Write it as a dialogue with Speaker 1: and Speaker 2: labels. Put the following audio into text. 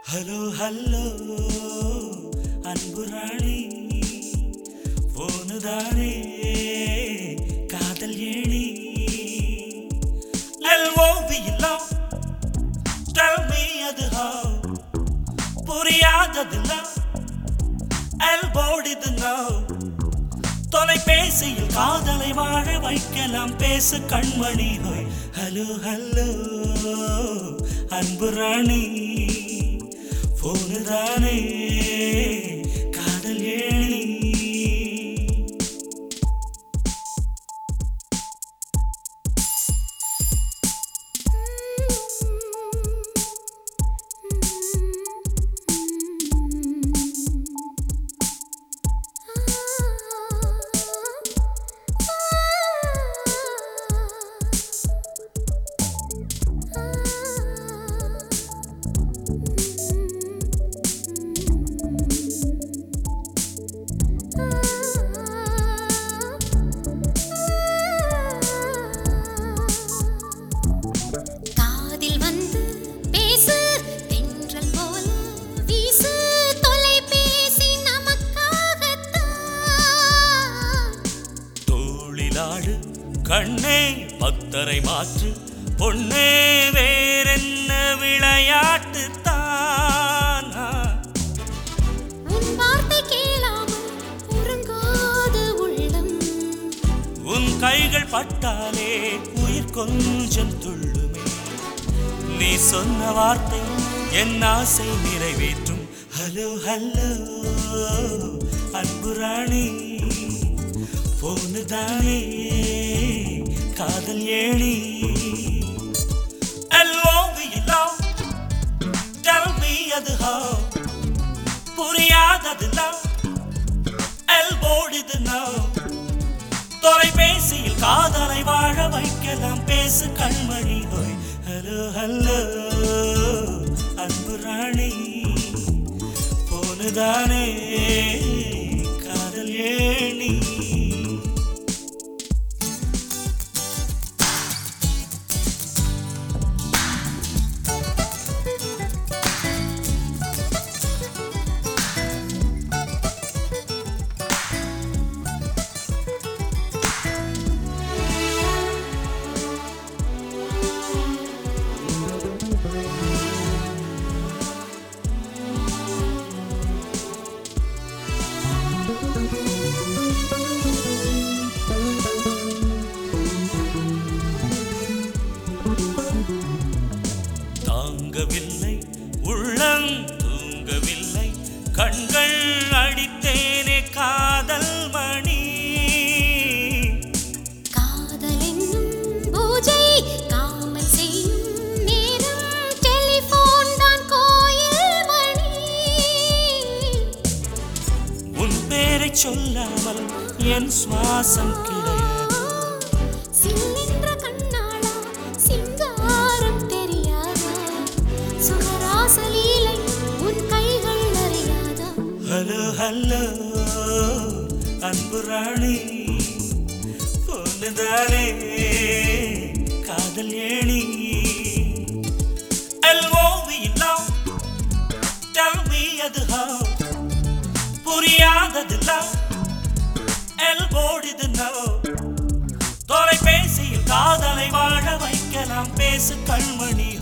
Speaker 1: hello hello அன்பு ராணி போனுதானே காதல் ஏணி எல்ஓவியில்லாம் Tell me அது how புரியாததெல்லாம் எல்போடிது now தொலைபேசியில் காதலை வாழ வைக்கலாம் பேசு கண்மணி ஹோய் ஹலோ ஹலோ அன்பு ராணி போனுதானே காதல் ஏணி
Speaker 2: காதில் வந்து பேசு தென்றல் போல வீசு தொலைபேசி நமக்காகத்தான்
Speaker 1: தோளிலாடு கண்ணே பத்தரை மாற்று பொன்னே வேறென்ன விளையாட்டு தானா
Speaker 2: உன் வார்த்தை கேளாமல் உறங்காத உள்ளம்
Speaker 1: உன் கைகள் பட்டாலே உயிர் கொஞ்சம் துள்ளுமே நீ சொன்ன வார்த்தை என் ஆசை நிறைவேற்றும் ஹலோ ஹலோ அன்பு ராணி போனுதானே காதல் ஏணி எல்லோவியில்லாம் Tell me அது how புரியாததெல்லாம் எல்போடிது now தொலைபேசியில் காதலை வாழ வைக்கலாம் பேசு கண்மணி ஹோய் ஹலோ ஹலோ அன்பு ராணி போனுதானே காதல் ஏணி தாங்கவில்லை உள்ளம் தூங்கவில்லை கண்கள் அடித்தேனே காதல் மணி
Speaker 2: காதல் என்னும் பூஜை காமல் செய்யும் நேரம் டெலிபோன் தான் கோயில் மணி
Speaker 1: உன் பேரை சொல்லாமல் என் சுவாசம் கிடையாது
Speaker 2: சில்லென்ற கண்ணாளா சிங்காரம் தெரியாதா சுகராசலீலை உன் கைகள் அறியாதா
Speaker 1: ஹலோ ஹலோ அன்பு ராணி பொண்ணுதானே காதல் ஏணி எல்ஓவியில்லாம் Tell me அது how புரியாததெல்லாம் எல்போடிது now தொலைபேசியில் காதலை வாழ வைக்கலாம் பேசு கண்மணி